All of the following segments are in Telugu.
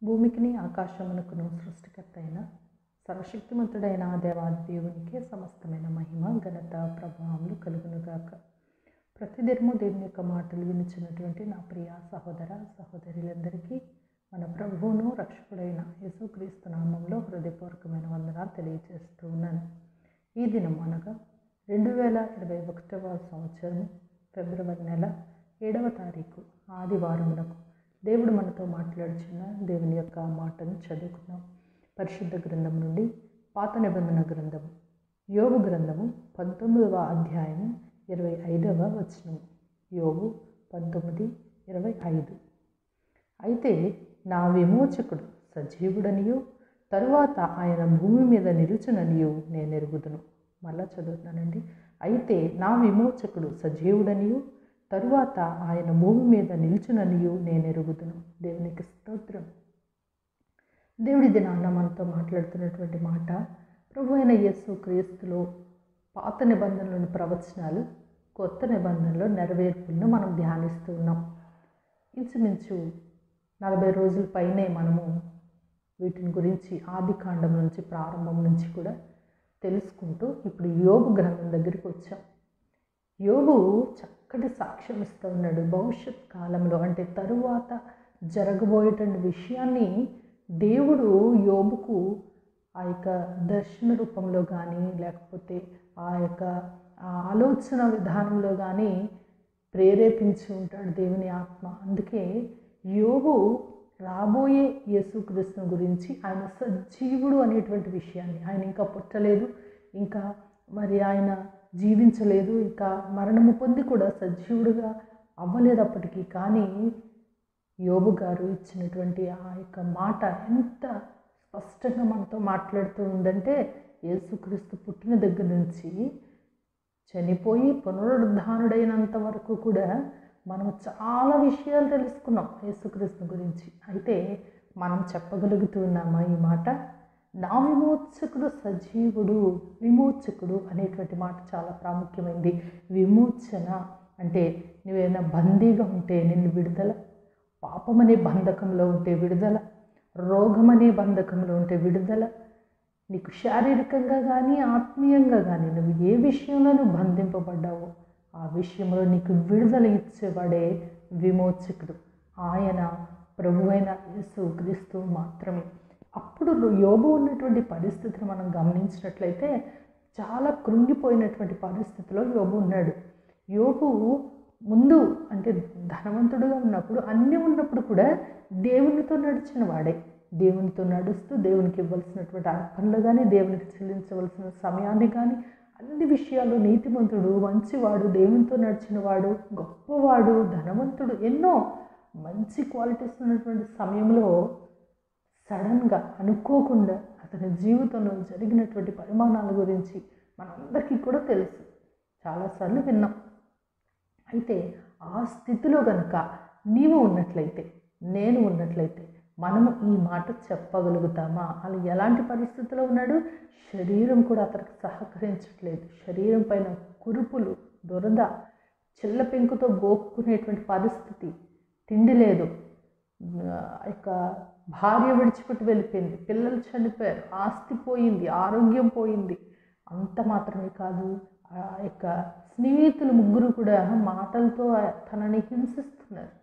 భూమికిని ఆకాశమునకును సృష్టికర్త అయిన సర్వశక్తిమంతుడైన ఆ దేవాది దేవునికే సమస్తమైన మహిమ ఘనత ప్రభావములు కలుగునుగాక ప్రతిదినము దేవుని యొక్క మాటలు వినిచినటువంటి నా ప్రియ సహోదర సహోదరులందరికీ మన ప్రభువును రక్షకుడైన యేసుక్రీస్తు నామంలో హృదయపూర్వకమైన వందనాలు తెలియజేస్తూ ఉన్నాను ఈ దినం అనగా రెండు వేల ఇరవై ఒకటవ సంవత్సరం ఫిబ్రవరి నెల ఏడవ తారీఖు ఆదివారమునకు దేవుడు మనతో మాట్లాడుచున్న దేవుని యొక్క మాటను చదువుకుందాం పరిశుద్ధ గ్రంథం నుండి పాత నిబంధన గ్రంథము యోగు గ్రంథము పంతొమ్మిదవ అధ్యాయం ఇరవై ఐదవ వచనం యోగు పంతొమ్మిది ఇరవై ఐదు అయితే నా విమోచకుడు సజీవుడనియు తరువాత ఆయన భూమి మీద నిలుచుననియు నేను ఎరుగుదును మళ్ళా చదువుతున్నానండి అయితే నా విమోచకుడు సజీవుడనియు తరువాత ఆయన భూమి మీద నిలుచుననియు నేను ఎరుగుదును దేవునికి స్తోత్రం దేవుడి దినాన్న మనతో మాట్లాడుతున్నటువంటి మాట ప్రభు అయిన యేసు క్రీస్తులో పాత నిబంధనలోని ప్రవచనాలు కొత్త నిబంధనలో నెరవేర్పులను మనం ధ్యానిస్తూ ఉన్నాం ఇంచుమించు నలభై రోజుల పైనే మనము వీటిని గురించి ఆది కాండం నుంచి ప్రారంభం నుంచి కూడా తెలుసుకుంటూ ఇప్పుడు యోగు గ్రంథం దగ్గరికి వచ్చాం యోగు చక్కటి సాక్ష్యం ఇస్తూ ఉన్నాడు భవిష్యత్ కాలంలో అంటే తరువాత జరగబోయేటువంటి విషయాన్ని దేవుడు యోబుకు ఆ యొక్క దర్శన రూపంలో కానీ లేకపోతే ఆ యొక్క ఆలోచన విధానంలో కానీ ప్రేరేపించి ఉంటాడు దేవుని ఆత్మ అందుకే యోగు రాబోయే యేసుక్రీస్తుని గురించి ఆయన సజీవుడు అనేటువంటి విషయాన్ని ఆయన ఇంకా పుట్టలేదు ఇంకా మరి ఆయన జీవించలేదు ఇంకా మరణము పొంది కూడా సజీవుడుగా అవ్వలేదు అప్పటికి కానీ యోబు గారు ఇచ్చినటువంటి ఆ యొక్క మాట ఎంత స్పష్టంగా మనతో మాట్లాడుతూ ఉందంటే యేసుక్రీస్తు పుట్టిన దగ్గర నుంచి చనిపోయి పునరుద్ధానుడైనంత వరకు కూడా మనం చాలా విషయాలు తెలుసుకున్నాం యేసుక్రీస్తు గురించి అయితే మనం చెప్పగలుగుతున్నామా ఈ మాట నా విమోచకుడు సజీవుడు విమోచకుడు అనేటువంటి మాట చాలా ప్రాముఖ్యమైనది విమోచన అంటే నువ్వేమైనా బందీగా ఉంటే నిన్ను విడుదల పాపమనే బంధకంలో ఉంటే విడుదల రోగమనే బంధకంలో ఉంటే విడుదల నీకు శారీరకంగా కానీ ఆత్మీయంగా కానీ నువ్వు ఏ విషయంలో నువ్వు బంధింపబడ్డావో ఆ విషయంలో నీకు విడుదల ఇచ్చేవాడే విమోచకుడు ఆయన ప్రభువైన యేసు క్రీస్తు మాత్రమే అప్పుడు యోగు ఉన్నటువంటి పరిస్థితిని మనం గమనించినట్లయితే చాలా కృంగిపోయినటువంటి పరిస్థితిలో యోగు ఉన్నాడు యోగు ముందు అంటే ధనవంతుడుగా ఉన్నప్పుడు అన్నీ ఉన్నప్పుడు కూడా దేవునితో నడిచిన వాడే దేవునితో నడుస్తూ దేవునికి ఇవ్వాల్సినటువంటి అర్పణలు కానీ దేవునికి చెల్లించవలసిన సమయాన్ని కానీ అన్ని విషయాల్లో నీతిమంతుడు మంచివాడు దేవునితో నడిచిన వాడు గొప్పవాడు ధనవంతుడు ఎన్నో మంచి క్వాలిటీస్ ఉన్నటువంటి సమయంలో సడన్గా అనుకోకుండా అతని జీవితంలో జరిగినటువంటి పరిమాణాల గురించి మనందరికీ కూడా తెలుసు చాలాసార్లు విన్నాం అయితే ఆ స్థితిలో కనుక నీవు ఉన్నట్లయితే నేను ఉన్నట్లయితే మనము ఈ మాట చెప్పగలుగుతామా అలా ఎలాంటి పరిస్థితిలో ఉన్నాడు శరీరం కూడా అతనికి సహకరించట్లేదు శరీరం పైన కురుపులు దురద చిల్ల పెంకుతో గోక్కునేటువంటి పరిస్థితి తిండి లేదు యొక్క భార్య విడిచిపెట్టి వెళ్ళిపోయింది పిల్లలు చనిపోయారు ఆస్తి పోయింది ఆరోగ్యం పోయింది అంత మాత్రమే కాదు ఆ యొక్క స్నేహితులు ముగ్గురు కూడా మాటలతో తనని హింసిస్తున్నారు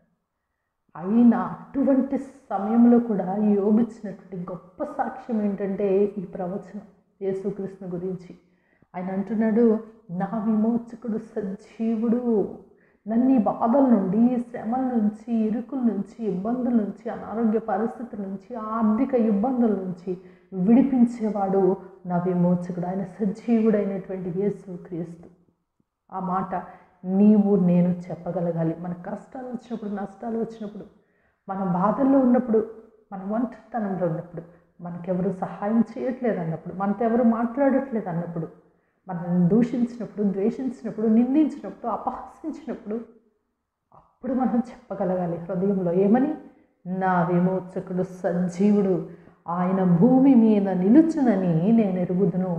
అయినా అటువంటి సమయంలో కూడా యోగిచ్చినటువంటి గొప్ప సాక్ష్యం ఏంటంటే ఈ ప్రవచనం యేసుకృష్ణ గురించి ఆయన అంటున్నాడు నా విమోచకుడు సజీవుడు నన్ను ఈ బాధల నుండి శ్రమల నుంచి ఇరుకుల నుంచి ఇబ్బందుల నుంచి అనారోగ్య పరిస్థితుల నుంచి ఆర్థిక ఇబ్బందుల నుంచి విడిపించేవాడు నా విమోచకుడు ఆయన సజీవుడైనటువంటి యేసు క్రీస్తు ఆ మాట నీవు నేను చెప్పగలగాలి మన కష్టాలు వచ్చినప్పుడు నష్టాలు వచ్చినప్పుడు మన బాధల్లో ఉన్నప్పుడు మన ఒంటరితనంలో ఉన్నప్పుడు మనకెవరు సహాయం చేయట్లేదు అన్నప్పుడు మనతో ఎవరు మాట్లాడట్లేదు అన్నప్పుడు మనల్ని దూషించినప్పుడు ద్వేషించినప్పుడు నిందించినప్పుడు అపహసించినప్పుడు అప్పుడు మనం చెప్పగలగాలి హృదయంలో ఏమని నా విమోచకుడు సజీవుడు ఆయన భూమి మీద నిలుచునని నేను ఎరుగుదును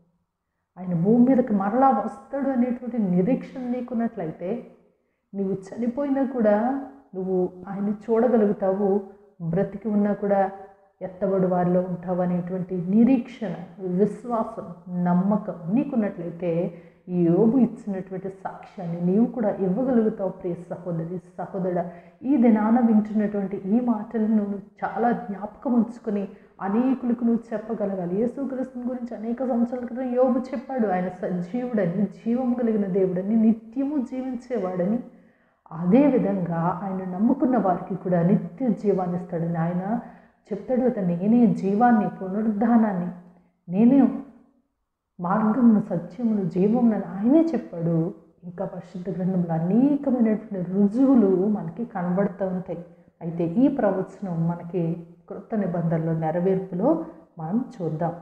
ఆయన భూమి మీదకి మరలా వస్తాడు అనేటువంటి నిరీక్షణ నీకున్నట్లయితే నువ్వు చనిపోయినా కూడా నువ్వు ఆయన్ని చూడగలుగుతావు బ్రతికి ఉన్నా కూడా ఎత్తబడి వారిలో ఉంటావు అనేటువంటి నిరీక్షణ విశ్వాసం నమ్మకం నీకున్నట్లయితే ఈ యోబు ఇచ్చినటువంటి సాక్ష్యాన్ని నీవు కూడా ఇవ్వగలుగుతావు ప్రియ సహోదరి సహోదర ఈ దినాన వింటున్నటువంటి ఈ మాటలను నువ్వు చాలా జ్ఞాపకం ఉంచుకొని అనేకులకు నువ్వు చెప్పగలగాలి యేసుక్రీస్తుని గురించి అనేక సంవత్సరాల క్రితం యోబు చెప్పాడు ఆయన సజీవుడని జీవం కలిగిన దేవుడని నిత్యము జీవించేవాడని అదేవిధంగా ఆయన నమ్ముకున్న వారికి కూడా నిత్య జీవాన్ని ఇస్తాడని ఆయన చెప్తాడు కదా నేనే జీవాన్ని పునరుద్ధానాన్ని నేనే మార్గమును సత్యమును జీవమును ఆయనే చెప్పాడు ఇంకా పరిశుద్ధ గ్రంథంలో అనేకమైనటువంటి రుజువులు మనకి కనబడుతూ ఉంటాయి అయితే ఈ ప్రవచనం మనకి కృత నిబంధనలో నెరవేర్పులో మనం చూద్దాం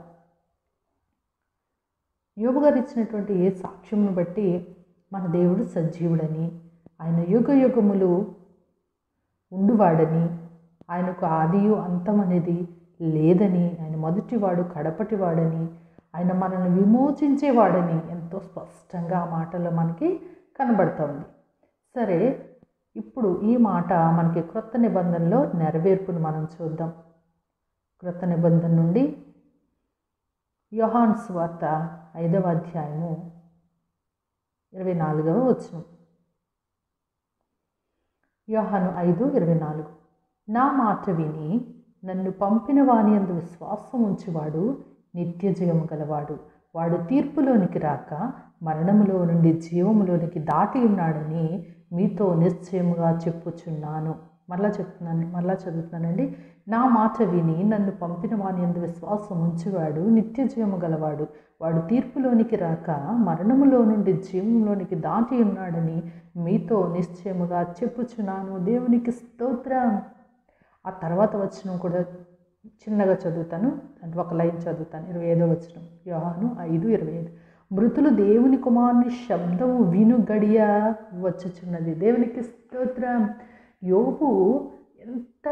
యోగు గారు ఇచ్చినటువంటి ఏ సాక్ష్యమును బట్టి మన దేవుడు సజీవుడని ఆయన యుగ యుగములు ఉండువాడని ఆయనకు ఆదియు అంతం అనేది లేదని ఆయన మొదటివాడు కడపటివాడని ఆయన మనల్ని విమోచించేవాడని ఎంతో స్పష్టంగా ఆ మాటలో మనకి కనబడుతుంది సరే ఇప్పుడు ఈ మాట మనకి క్రొత్త నిబంధనలో నెరవేర్పును మనం చూద్దాం క్రొత్త నిబంధన నుండి యోహాన్ స్వార్త ఐదవ అధ్యాయము ఇరవై నాలుగవ వచనం యోహాను ఐదు ఇరవై నాలుగు నా మాట విని నన్ను పంపిన వాని అందు విశ్వాసం ఉంచువాడు నిత్య జీవము గలవాడు వాడు తీర్పులోనికి రాక మరణములో నుండి జీవములోనికి దాటి ఉన్నాడని మీతో నిశ్చయముగా చెప్పుచున్నాను మళ్ళా చెప్తున్నాను మళ్ళా చదువుతున్నానండి నా మాట విని నన్ను పంపిన వాని అందు విశ్వాసం ఉంచువాడు నిత్య జీవము గలవాడు వాడు తీర్పులోనికి రాక మరణములో నుండి జీవంలోనికి దాటి ఉన్నాడని మీతో నిశ్చయముగా చెప్పుచున్నాను దేవునికి స్తోత్రం ఆ తర్వాత వచనం కూడా చిన్నగా చదువుతాను అంటే ఒక లైన్ చదువుతాను ఇరవై ఐదో వచనం యోహాను ఐదు ఇరవై ఐదు మృతులు దేవుని కుమారుని శబ్దము విను గడియ వచ్చుచున్నది దేవునికి స్తోత్రం యోపు ఎంత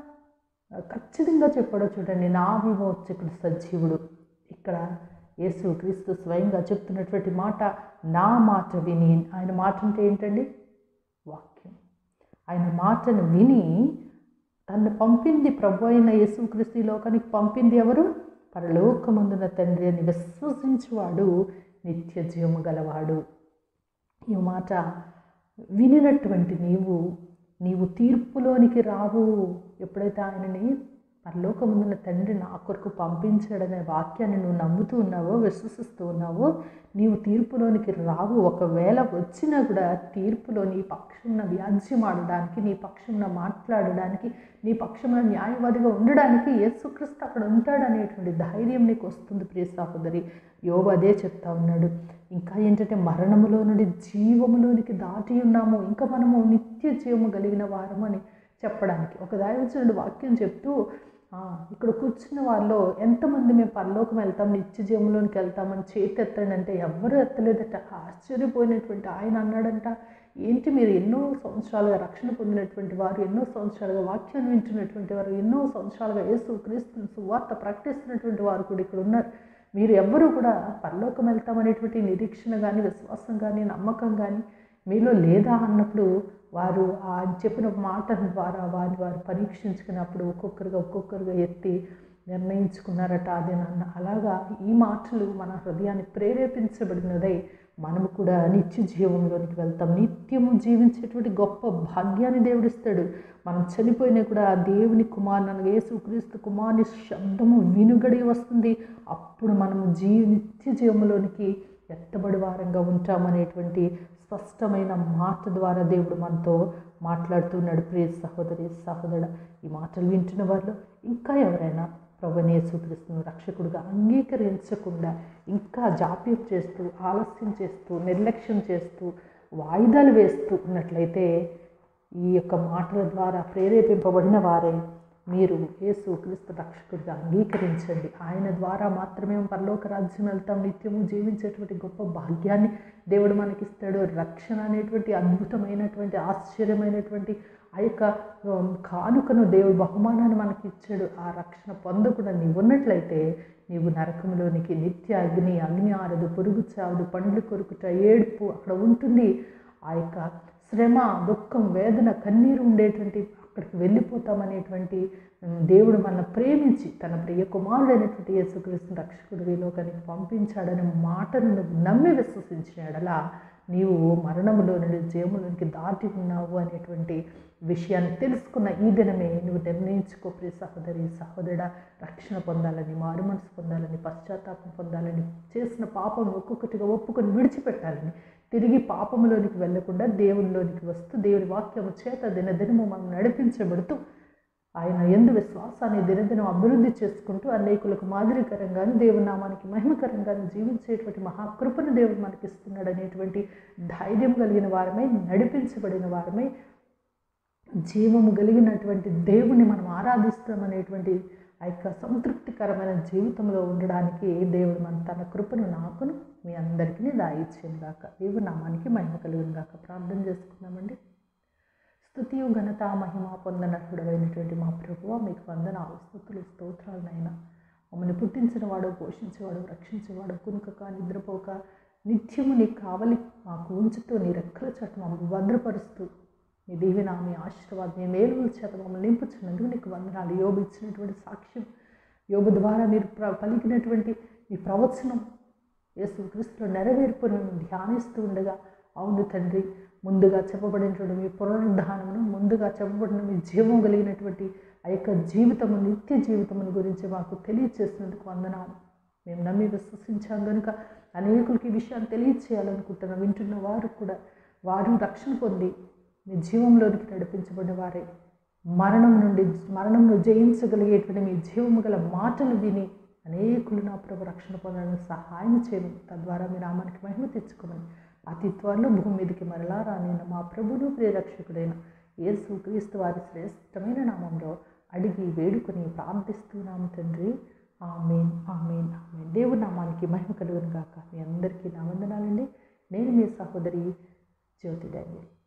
ఖచ్చితంగా చెప్పాడో చూడండి నా విమోచకుడు సజీవుడు ఇక్కడ యేసు క్రీస్తు స్వయంగా చెప్తున్నటువంటి మాట నా మాట విని ఆయన మాట అంటే ఏంటండి వాక్యం ఆయన మాటను విని తను పంపింది ప్రభు అయిన యేసుక్రీస్తు ఈ లోకానికి పంపింది ఎవరు పరలోకమందున తండ్రి అని విశ్వసించువాడు నిత్య జీవము గలవాడు ఈ మాట వినినటువంటి నీవు నీవు తీర్పులోనికి రావు ఎప్పుడైతే ఆయనని పరలోకముందున్న తండ్రి నా కొరకు పంపించాడనే వాక్యాన్ని నువ్వు నమ్ముతూ ఉన్నావో విశ్వసిస్తూ ఉన్నావో నీవు తీర్పులోనికి రావు ఒకవేళ వచ్చినా కూడా తీర్పులో నీ పక్షంన వ్యాజ్యం ఆడడానికి నీ పక్షంన మాట్లాడడానికి నీ పక్షంలో న్యాయవాదిగా ఉండడానికి యేసుక్రీస్తు అక్కడ ఉంటాడనేటువంటి ధైర్యం నీకు వస్తుంది ప్రియ సహోదరి యోబు అదే చెప్తా ఉన్నాడు ఇంకా ఏంటంటే మరణములో నుండి జీవములోనికి దాటి ఉన్నాము ఇంకా మనము నిత్య జీవము కలిగిన వారమని చెప్పడానికి ఒక దైవజనుడు వాక్యం చెప్తూ "ఆ, ఇక్కడ కూర్చున్న వాళ్ళలో ఎంతమంది మేము పరలోకం వెళ్తాం నిత్య జీవంలోనికి వెళ్తామని చేతి ఎత్తండి అంటే ఎవ్వరూ ఎత్తలేదట ఆశ్చర్యపోయినటువంటి ఆయన అన్నాడంట ఏంటి మీరు ఎన్నో సంవత్సరాలుగా రక్షణ పొందినటువంటి వారు ఎన్నో సంవత్సరాలుగా వాక్యాన్ని వింటున్నటువంటి వారు ఎన్నో సంవత్సరాలుగా యేసు క్రీస్తుని సువార్త ప్రకటిస్తున్నటువంటి వారు కూడా ఇక్కడ ఉన్నారు మీరు ఎవ్వరూ కూడా పరలోకం వెళ్తామనేటువంటి నిరీక్షణ కానీ విశ్వాసం కానీ నమ్మకం కానీ మీలో లేదా అన్నప్పుడు వారు ఆ చెప్పిన మాట ద్వారా వారిని వారు పరీక్షించుకున్నప్పుడు ఒక్కొక్కరుగా ఒక్కొక్కరుగా ఎత్తి నిర్ణయించుకున్నారట అది నన్న అలాగా ఈ మాటలు మన హృదయాన్ని ప్రేరేపించబడినదై మనము కూడా నిత్య జీవంలోనికి వెళ్తాం నిత్యము జీవించేటువంటి గొప్ప భాగ్యాన్ని దేవుడిస్తాడు మనం చనిపోయినా కూడా ఆ దేవుని కుమారుని అనగా యేసుక్రీస్తు కుమారుని శబ్దము వినుగడి వస్తుంది అప్పుడు మనము జీ నిత్య జీవంలోనికి ఎత్తబడి వారంగా ఉంటామనేటువంటి స్పష్టమైన మాట ద్వారా దేవుడు మనతో మాట్లాడుతున్నాడు ప్రియ సహోదరి సహోదరుడు ఈ మాటలు వింటున్న వారిలో ఇంకా ఎవరైనా ప్రభుని యేసుక్రీస్తును రక్షకుడుగా అంగీకరించకుండా ఇంకా జాప్యం చేస్తూ ఆలస్యం చేస్తూ నిర్లక్ష్యం చేస్తూ వాయిదాలు వేస్తూ ఉన్నట్లయితే ఈ యొక్క మాటల ద్వారా ప్రేరేపింపబడిన వారే మీరు యేసు క్రీస్తు రక్షకుడిగా అంగీకరించండి ఆయన ద్వారా మాత్రమే పరలోక రాజ్యం వెళ్తాం నిత్యము జీవించేటువంటి గొప్ప భాగ్యాన్ని దేవుడు మనకిస్తాడు రక్షణ అనేటువంటి అద్భుతమైనటువంటి ఆశ్చర్యమైనటువంటి ఆ యొక్క ఉమ్, కానుకను దేవుడు బహుమానాన్ని మనకి ఇచ్చాడు ఆ రక్షణ పొందకుండా నీవు ఉన్నట్లయితే నీవు నరకంలోనికి నిత్య అగ్ని అగ్ని ఆరదు పొరుగు చావదు పండ్లు కొరుకుట ఏడుపు అక్కడ ఉంటుంది ఆ యొక్క శ్రమ దుఃఖం వేదన కన్నీరు ఉండేటువంటి అక్కడికి వెళ్ళిపోతామనేటువంటి ఉమ్, దేవుడు మనల్ని ప్రేమించి తన ప్రియ కుమారుడైనటువంటి యేసుక్రీస్తు రక్షకుడు ఈ లోకానికి పంపించాడనే మాటను నువ్వు నమ్మి విశ్వసించినాడలా నీవు మరణములో నుండి జయములోనికి దాటి ఉన్నావు అనేటువంటి విషయాన్ని తెలుసుకున్న ఈ దినమే నువ్వు నిర్ణయించుకో ప్రియ సహోదరి సహోదరుడా రక్షణ పొందాలని మారు మనసు పొందాలని పశ్చాత్తాపం పొందాలని చేసిన పాపం ఒక్కొక్కటిగా ఒప్పుకొని విడిచిపెట్టాలని తిరిగి పాపములోనికి వెళ్లకుండా దేవునిలోనికి వస్తూ దేవుని వాక్యము చేత దినదినము మనం నడిపించబడుతూ ఆయన ఎందు విశ్వాసాన్ని దినదినం అభివృద్ధి చేసుకుంటూ అనేకులకు మాదిరికరంగాను దేవుని నామానికి మహిమకరంగాను జీవించేటువంటి మహాకృపను దేవుడు మనకి ఇస్తున్నాడు అనేటువంటి ధైర్యం కలిగిన వారమై నడిపించబడిన వారమై జీవము కలిగినటువంటి దేవుని మనం ఆరాధిస్తామనేటువంటి ఆ యొక్క సంతృప్తికరమైన జీవితంలో ఉండడానికి దేవుడు మన తన కృపను నాకును మీ అందరికీ దాయిచ్చాను గాక దేవుడు నామానికి మహిమ కలిగిన గాక ప్రార్థన చేసుకున్నామండి స్థుతియు ఘనత మహిమ పొందనట్టుడైనటువంటి మా ప్రభువ మీకు వందనాలు స్థుతులు స్తోత్రాలనైనా మమ్మల్ని పుట్టించిన వాడు పోషించేవాడు రక్షించేవాడు కునుకక నిద్రపోక నిత్యము నీ కావలి మాకు ఉంచుతూ నీ రెక్కల చట్టు మమ్మల్ని భద్రపరుస్తూ మీ దీవెన మీ ఆశీర్వాదం మీ మేలుల చేత మమ్మల్ని నింపుచున్నందుకు నీకు వందనాలు యోబు ఇచ్చినటువంటి సాక్ష్యం యోబు ద్వారా మీరు ప్ర పలికినటువంటి మీ ప్రవచనం యేసు క్రీస్తులో నెరవేర్పును ధ్యానిస్తూ ఉండగా అవును తండ్రి ముందుగా చెప్పబడినటువంటి మీ పునరుద్ధానమును ముందుగా చెప్పబడిన మీ జీవం కలిగినటువంటి ఆ యొక్క జీవితము నిత్య జీవితమును గురించి మాకు తెలియచేసినందుకు వందనాలు మేము నమ్మి విశ్వసించాం కనుక అనేకులకి ఈ విషయాన్ని తెలియచేయాలనుకుంటున్నాం వింటున్న వారు కూడా వారు రక్షణ పొంది మీ జీవంలోనికి నడిపించబడిన వారే మరణం నుండి మరణంను జయించగలిగేటువంటి మీ జీవము గల మాటలు విని అనేకులు నా ప్రభు రక్షణ పొందడానికి సహాయం చేయను తద్వారా మీ నామానికి మహిమ తెచ్చుకోమని అతి త్వరలో భూమి మీదకి మరలా రానిన మా ప్రభును ప్రియరక్షకుడైన యేసు క్రీస్తు వారి శ్రేష్టమైన నామంలో అడిగి వేడుకొని ప్రార్థిస్తున్నాము తండ్రి ఆమెన్ ఆమెన్ ఆమెన్ దేవుడి నామానికి మహిమ కలుగును గాక మీ అందరికీ నా వందనాలండి నేను మీ సహోదరి జ్యోతి డానియల్